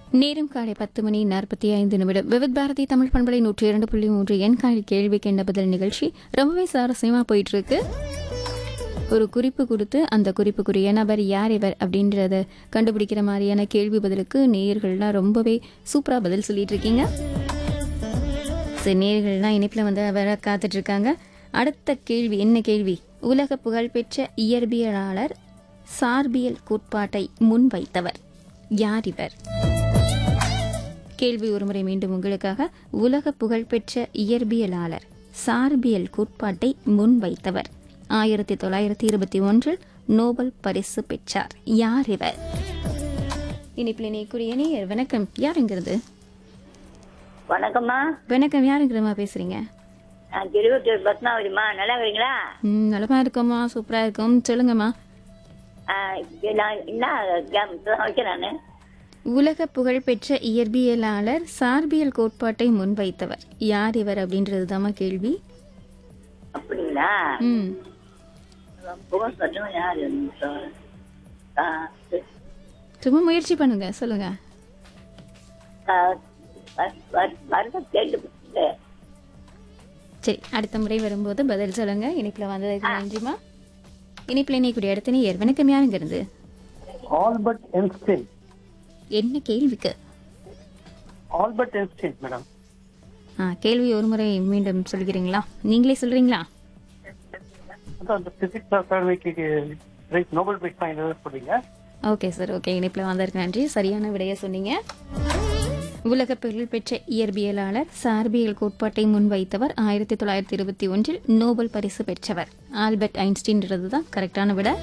நேரம் காலை பத்து மணி நாற்பத்தி ஐந்து நிமிடம் விவித் பாரதி தமிழ் பண்பலை நூற்றி இரண்டு புள்ளி மூன்று என் காலை கேள்விக்கு என்ன பதில் நிகழ்ச்சி ரொம்பவே சுவாரஸ்யமா போயிட்டு இருக்கு ஒரு குறிப்பு கொடுத்து அந்த குறிப்புக்குரிய நபர் யார் இவர் அப்படின்றத கண்டுபிடிக்கிற மாதிரியான கேள்வி பதிலுக்கு நேயர்கள்லாம் ரொம்பவே சூப்பரா பதில் சொல்லிட்டு இருக்கீங்க சரி நேயர்கள்லாம் இணைப்பில் வந்து வர காத்துட்டு இருக்காங்க அடுத்த கேள்வி என்ன கேள்வி உலக புகழ்பெற்ற இயற்பியலாளர் சார்பியல் கோட்பாட்டை முன்வைத்தவர் யார் இவர் கேள்வி ஒருமுறை மீண்டும் உங்களுக்காக உலக புகழ்பெற்ற இயற்பியலாளர் சார்பியல் கோட்பாட்டை முன்வைத்தவர் ஆயிரத்தி தொள்ளாயிரத்தி இருபத்தி ஒன்றில் நோபல் பரிசு பெற்றார் யார் இவர் இனிப்பில் இணையக்கூடிய நேயர் வணக்கம் யாருங்கிறது வணக்கம்மா வணக்கம் யாருங்கிறமா பேசுறீங்க நான் திருவத்தூர் பத்மாவதிம்மா நல்லா இருக்கிறீங்களா ம் நலமா இருக்கோம்மா சூப்பரா இருக்கும் சொல்லுங்கம்மா ஆ, இது நான் என்ன கேம் இப்பதான் வைக்கிறேன் நான் உலக புகழ்பெற்ற இயற்பியலாளர் சார்பியல் கோட்பாட்டை முன்வைத்தவர் யார் இவர் அப்படின்றது கேள்வி அப்படிங்களா ம் புகழ் சொல்லும் யாரு ஆ, சும்மா முயற்சி பண்ணுங்க சொல்லுங்க ஆ, வ- வ- வருடம் கேட்டு சரி அடுத்த முறை வரும்போது பதில் சொல்லுங்க இனிப்பில் வந்ததுக்கு நன்றிமா இனிப்பில் இணையக்கூடிய இடத்த நீ வணக்கம் யாருங்கிறது ஆல்பர்ட் என்ஸ்டீன் என்ன கேள்விக்கு ஆல்பர்ட் என்ஸ்டீன் மேடம் ஆ கேள்வி ஒரு முறை மீண்டும் சொல்கிறீங்களா நீங்களே சொல்றீங்களா அதான் அந்த பிசிக்ஸ் அகாடமிக்கு பிரைஸ் நோபல் பிரைஸ் வாங்கினது சொல்றீங்க ஓகே சார் ஓகே இணைப்பில் வந்ததற்கு நன்றி சரியான விடையை சொன்னீங்க உலக புகழ்பெற்ற இயற்பியலாளர் சார்பியல் கோட்பாட்டை முன்வைத்தவர் ஆயிரத்தி தொள்ளாயிரத்தி இருபத்தி ஒன்றில் நோபல் பரிசு பெற்றவர் ஆல்பர்ட் ஐன்ஸ்டீன்றது தான் கரெக்டான விட